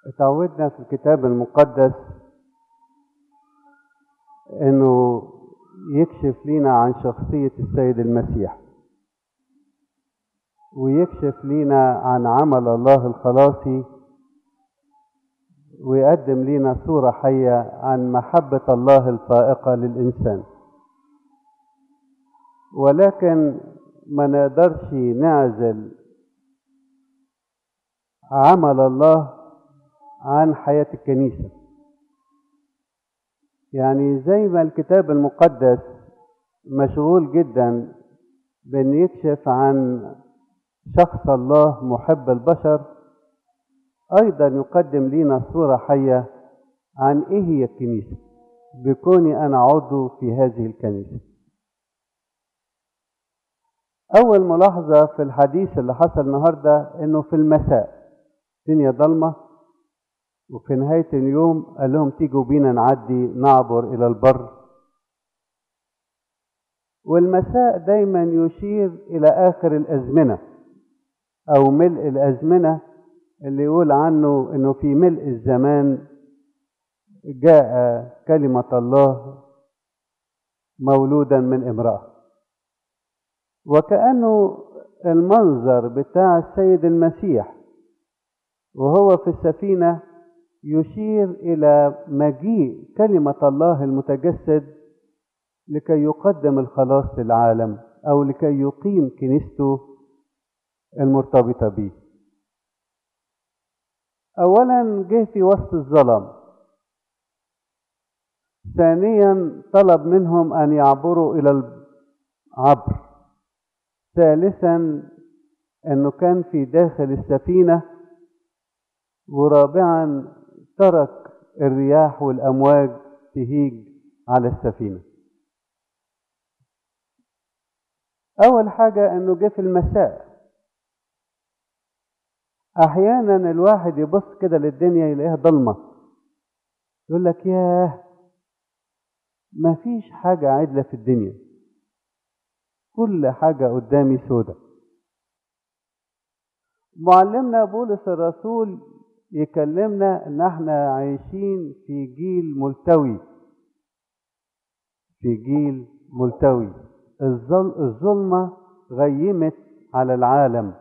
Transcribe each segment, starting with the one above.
اتعودنا في الكتاب المقدس انه يكشف لنا عن شخصية السيد المسيح ويكشف لنا عن عمل الله الخلاصي ويقدم لنا صورة حية عن محبة الله الفائقة للإنسان ولكن ما نقدرش نعزل عمل الله عن حياة الكنيسة يعني زي ما الكتاب المقدس مشغول جدا بأن يكشف عن شخص الله محب البشر أيضا يقدم لنا صورة حية عن إيه هي الكنيسة بكوني أنا عضو في هذه الكنيسة أول ملاحظة في الحديث اللي حصل النهاردة إنه في المساء الدنيا ضلمة وفي نهاية اليوم قال لهم تيجوا بينا نعدي نعبر إلى البر والمساء دايما يشير إلى آخر الأزمنة أو ملء الأزمنة اللي يقول عنه إنه في ملء الزمان جاء كلمة الله مولودا من امرأة وكأنه المنظر بتاع السيد المسيح وهو في السفينة يشير إلى مجيء كلمة الله المتجسد لكي يقدم الخلاص للعالم أو لكي يقيم كنيسته المرتبطة به أولا جه في وسط الظلم ثانيا طلب منهم أن يعبروا إلى العبر ثالثا أنه كان في داخل السفينة ورابعا ترك الرياح والأمواج تهيج على السفينة أول حاجة أنه جه في المساء أحيانا الواحد يبص كده للدنيا يلاقيها ضلمة يقول لك ياه مفيش حاجة عدلة في الدنيا كل حاجة قدامي سودة معلمنا بولس الرسول يكلمنا ان احنا عايشين في جيل ملتوي في جيل ملتوي الظلمة غيمت على العالم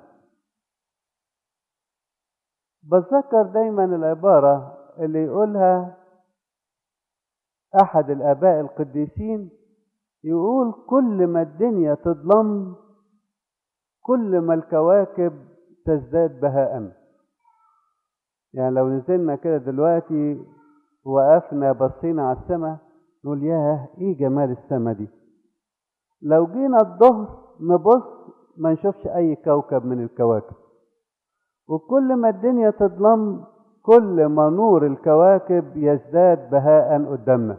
بتذكر دايما العبارة اللي يقولها أحد الآباء القديسين يقول كل ما الدنيا تظلم كل ما الكواكب تزداد بهاء يعني لو نزلنا كده دلوقتي وقفنا بصينا على السماء نقول ياه ايه جمال السماء دي لو جينا الظهر نبص ما نشوفش اي كوكب من الكواكب وكل ما الدنيا تظلم كل ما نور الكواكب يزداد بهاء قدامنا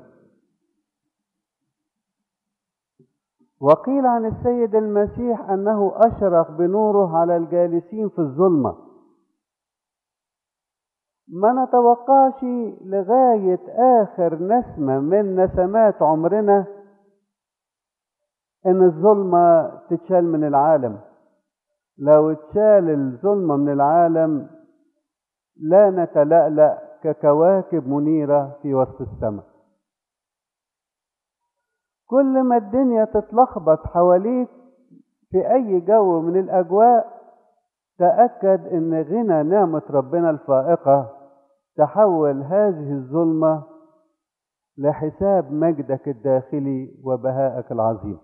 وقيل عن السيد المسيح انه اشرق بنوره على الجالسين في الظلمه ما نتوقعش لغايه اخر نسمه من نسمات عمرنا ان الظلمه تتشال من العالم لو اتشال الظلمه من العالم لا نتلألأ ككواكب منيره في وسط السماء كل ما الدنيا تتلخبط حواليك في اي جو من الاجواء تاكد ان غنى نعمه ربنا الفائقه تحول هذه الظلمه لحساب مجدك الداخلي وبهائك العظيم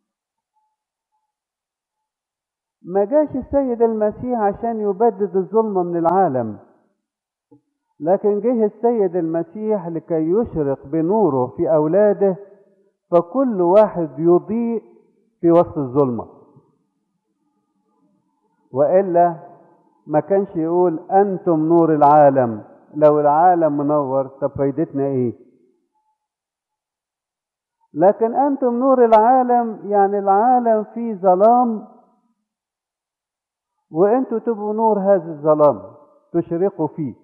ما جاش السيد المسيح عشان يبدد الظلمه من العالم لكن جه السيد المسيح لكي يشرق بنوره في اولاده فكل واحد يضيء في وسط الظلمة وإلا ما كانش يقول أنتم نور العالم لو العالم منور طب فايدتنا إيه لكن أنتم نور العالم يعني العالم فيه ظلام وأنتوا تبقوا نور هذا الظلام تشرقوا فيه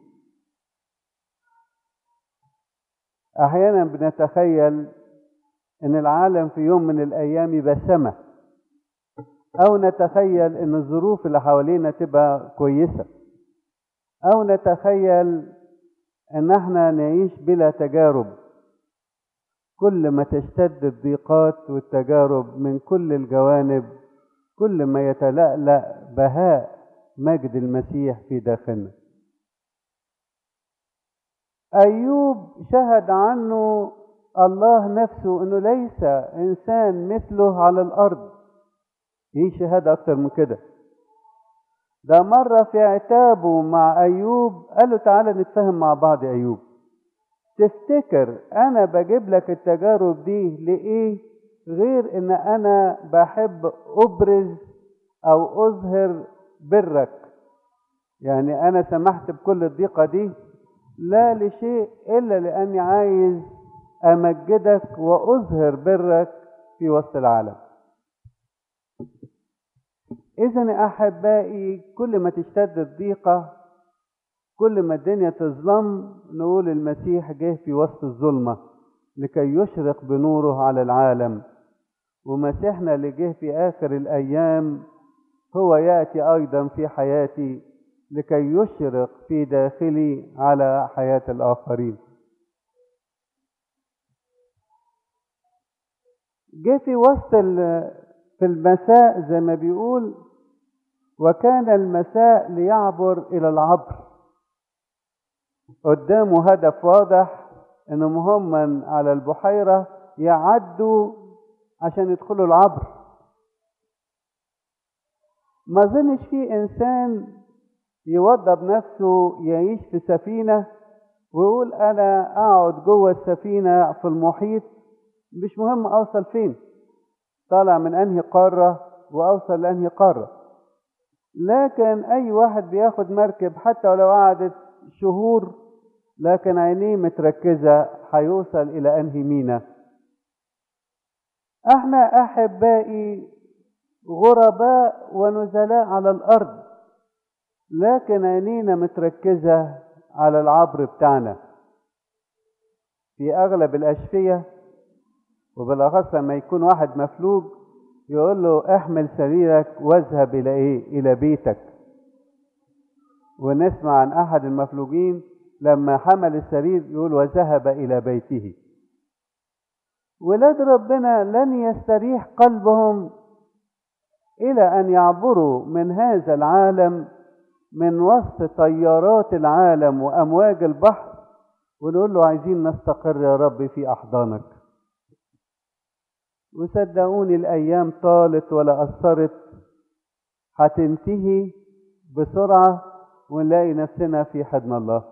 أحيانا بنتخيل ان العالم في يوم من الايام يبقى سما او نتخيل ان الظروف اللي حوالينا تبقى كويسه او نتخيل ان احنا نعيش بلا تجارب كل ما تشتد الضيقات والتجارب من كل الجوانب كل ما يتلألأ بهاء مجد المسيح في داخلنا أيوب شهد عنه الله نفسه أنه ليس إنسان مثله على الأرض ايه شهادة أكتر من كده ده مرة في عتابه مع أيوب قال له تعالى نتفاهم مع بعض يا أيوب تفتكر أنا بجيب لك التجارب دي لإيه غير إن أنا بحب أبرز أو أظهر برك يعني أنا سمحت بكل الضيقة دي لا لشيء إلا لأني عايز أمجدك وأظهر برك في وسط العالم إذا أحبائي كل ما تشتد الضيقة كل ما الدنيا تظلم نقول المسيح جه في وسط الظلمة لكي يشرق بنوره على العالم ومسيحنا اللي جه في آخر الأيام هو يأتي أيضا في حياتي لكي يشرق في داخلي على حياة الآخرين جه في وسط في المساء زي ما بيقول وكان المساء ليعبر إلى العبر قدامه هدف واضح انهم هم على البحيرة يعدوا عشان يدخلوا العبر ما ظنش في انسان يوضب نفسه يعيش في سفينة ويقول انا اقعد جوه السفينة في المحيط مش مهم اوصل فين طالع من انهي قارة واوصل لانهي قارة لكن اي واحد بياخد مركب حتى ولو قعدت شهور لكن عينيه متركزة هيوصل إلى أنهي مينا احنا أحبائي غرباء ونزلاء على الأرض لكن عينينا متركزة على العبر بتاعنا في أغلب الأشفية وبالأخص لما يكون واحد مفلوج يقول له احمل سريرك واذهب إلى إيه؟ إلى بيتك ونسمع عن أحد المفلوجين لما حمل السرير يقول وذهب إلى بيته ولاد ربنا لن يستريح قلبهم إلى أن يعبروا من هذا العالم من وسط طيارات العالم وأمواج البحر ونقول له عايزين نستقر يا رب في أحضانك وصدقوني الأيام طالت ولا أثرت هتنتهي بسرعة ونلاقي نفسنا في حضن الله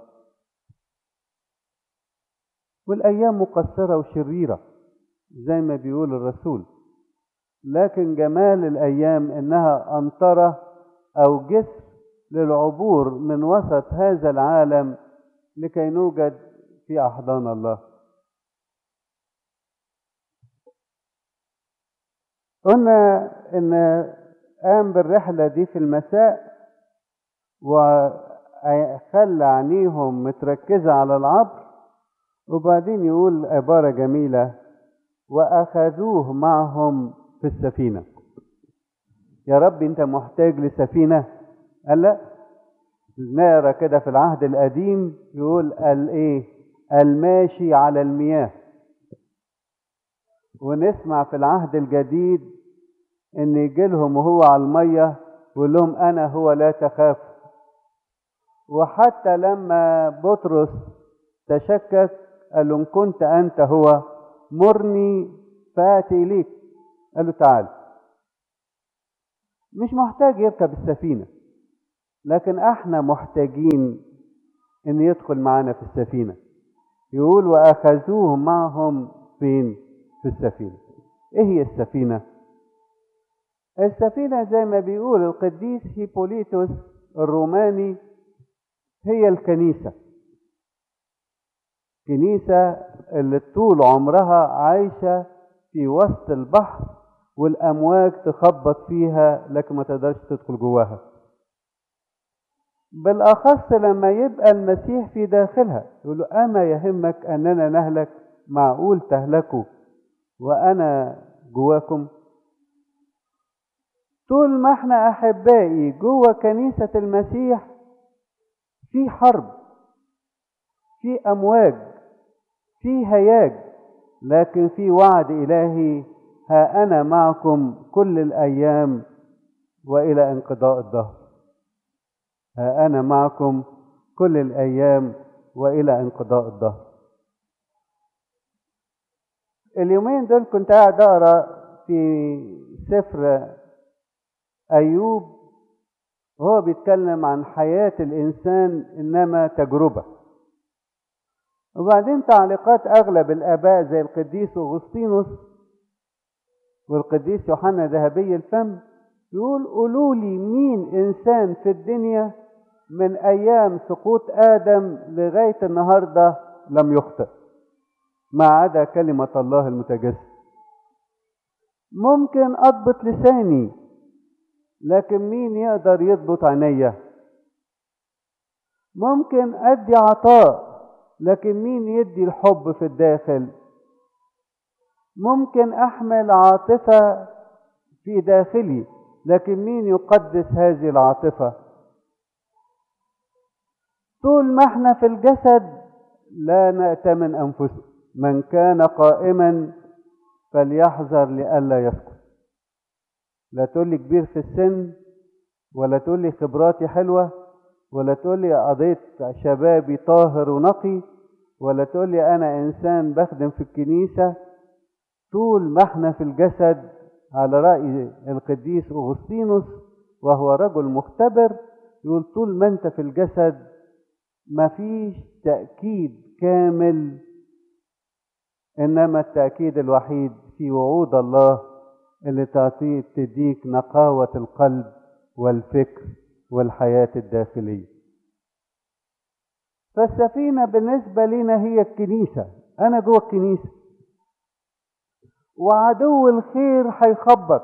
والأيام مقصرة وشريرة زي ما بيقول الرسول لكن جمال الأيام إنها أمطرة أو جسر للعبور من وسط هذا العالم لكي نوجد في أحضان الله قلنا إن قام بالرحلة دي في المساء وخلى عينيهم متركزة على العبر وبعدين يقول عبارة جميلة وأخذوه معهم في السفينة يا رب أنت محتاج لسفينة قال لا نقرا كده في العهد القديم يقول الايه الماشي على المياه ونسمع في العهد الجديد ان يجي لهم وهو على الميه ويقول لهم انا هو لا تخاف وحتى لما بطرس تشكك قال له ان كنت انت هو مرني فاتي اليك قال له تعال مش محتاج يركب السفينه لكن احنا محتاجين ان يدخل معانا في السفينه يقول واخذوه معهم فين في السفينه ايه هي السفينه السفينه زي ما بيقول القديس هيبوليتوس الروماني هي الكنيسه كنيسه اللي طول عمرها عايشه في وسط البحر والامواج تخبط فيها لكن ما تقدرش تدخل جواها بالاخص لما يبقى المسيح في داخلها يقول له اما يهمك اننا نهلك معقول تهلكوا وانا جواكم طول ما احنا احبائي جوه كنيسه المسيح في حرب في أمواج في هياج لكن في وعد إلهي ها أنا معكم كل الأيام وإلى انقضاء الدهر ها أنا معكم كل الأيام وإلى انقضاء الدهر اليومين دول كنت قاعد أقرأ في سفر أيوب وهو بيتكلم عن حياة الإنسان إنما تجربة وبعدين تعليقات أغلب الآباء زي القديس أغسطينوس والقديس يوحنا ذهبي الفم يقول قولوا لي مين إنسان في الدنيا من أيام سقوط آدم لغاية النهاردة لم يخطئ ما عدا كلمة الله المتجسد ممكن أضبط لساني لكن مين يقدر يضبط عينيا ممكن أدي عطاء لكن مين يدي الحب في الداخل ممكن أحمل عاطفة في داخلي لكن مين يقدس هذه العاطفة طول ما احنا في الجسد لا نأتمن أنفسنا من كان قائما فليحذر لئلا يسقط لا تقول لي كبير في السن ولا تقول لي خبراتي حلوة ولا تقول لي قضيت شبابي طاهر ونقي ولا تقول لي أنا إنسان بخدم في الكنيسة طول ما احنا في الجسد على رأي القديس أغسطينوس وهو رجل مختبر يقول طول ما انت في الجسد مفيش تأكيد كامل إنما التأكيد الوحيد في وعود الله اللي تعطيه تديك نقاوة القلب والفكر والحياة الداخلية فالسفينة بالنسبة لنا هي الكنيسة أنا جوه الكنيسة وعدو الخير هيخبط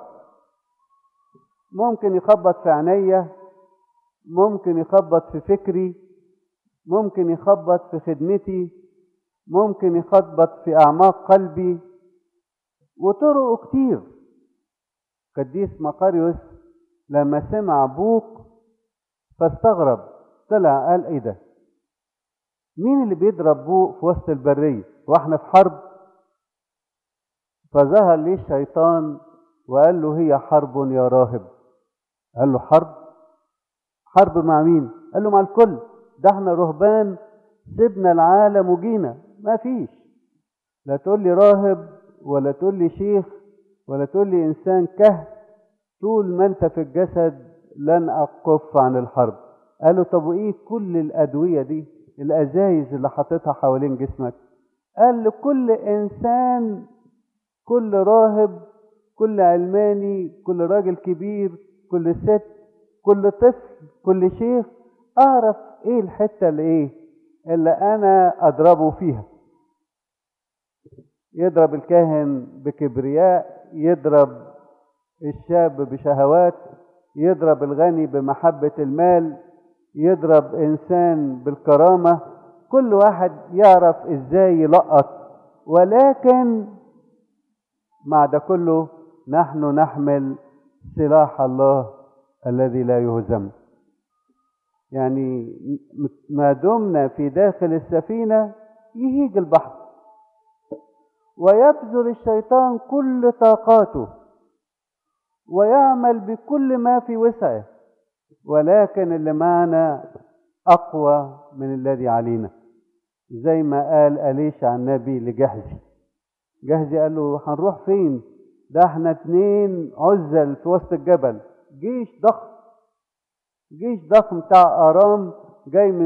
ممكن يخبط في عينيا ممكن يخبط في فكري ممكن يخبط في خدمتي ممكن يخبط في أعماق قلبي وطرقه كتير قديس مقاريوس لما سمع بوق فاستغرب طلع قال ايه ده مين اللي بيضرب بوق في وسط البرية واحنا في حرب فظهر ليه الشيطان وقال له هي حرب يا راهب قال له حرب حرب مع مين قال له مع الكل ده احنا رهبان سيبنا العالم وجينا ما فيش لا تقول لي راهب ولا تقول لي شيخ ولا تقول لي انسان كهف طول ما انت في الجسد لن اقف عن الحرب قالوا طب وايه كل الادويه دي الازايز اللي حاططها حوالين جسمك قال لكل انسان كل راهب كل علماني كل راجل كبير كل ست كل طفل كل شيخ اعرف ايه الحته اللي ايه اللي انا اضربه فيها يضرب الكاهن بكبرياء يضرب الشاب بشهوات يضرب الغني بمحبة المال يضرب إنسان بالكرامة كل واحد يعرف إزاي يلقط ولكن مع ده كله نحن نحمل سلاح الله الذي لا يهزم يعني ما دمنا في داخل السفينة يهيج البحر ويبذل الشيطان كل طاقاته ويعمل بكل ما في وسعه ولكن اللي معنا أقوى من الذي علينا زي ما قال أليشع النبي لجهزي جهزي قال له هنروح فين ده احنا اتنين عزل في وسط الجبل جيش ضخم جيش ضخم بتاع أرام جاي من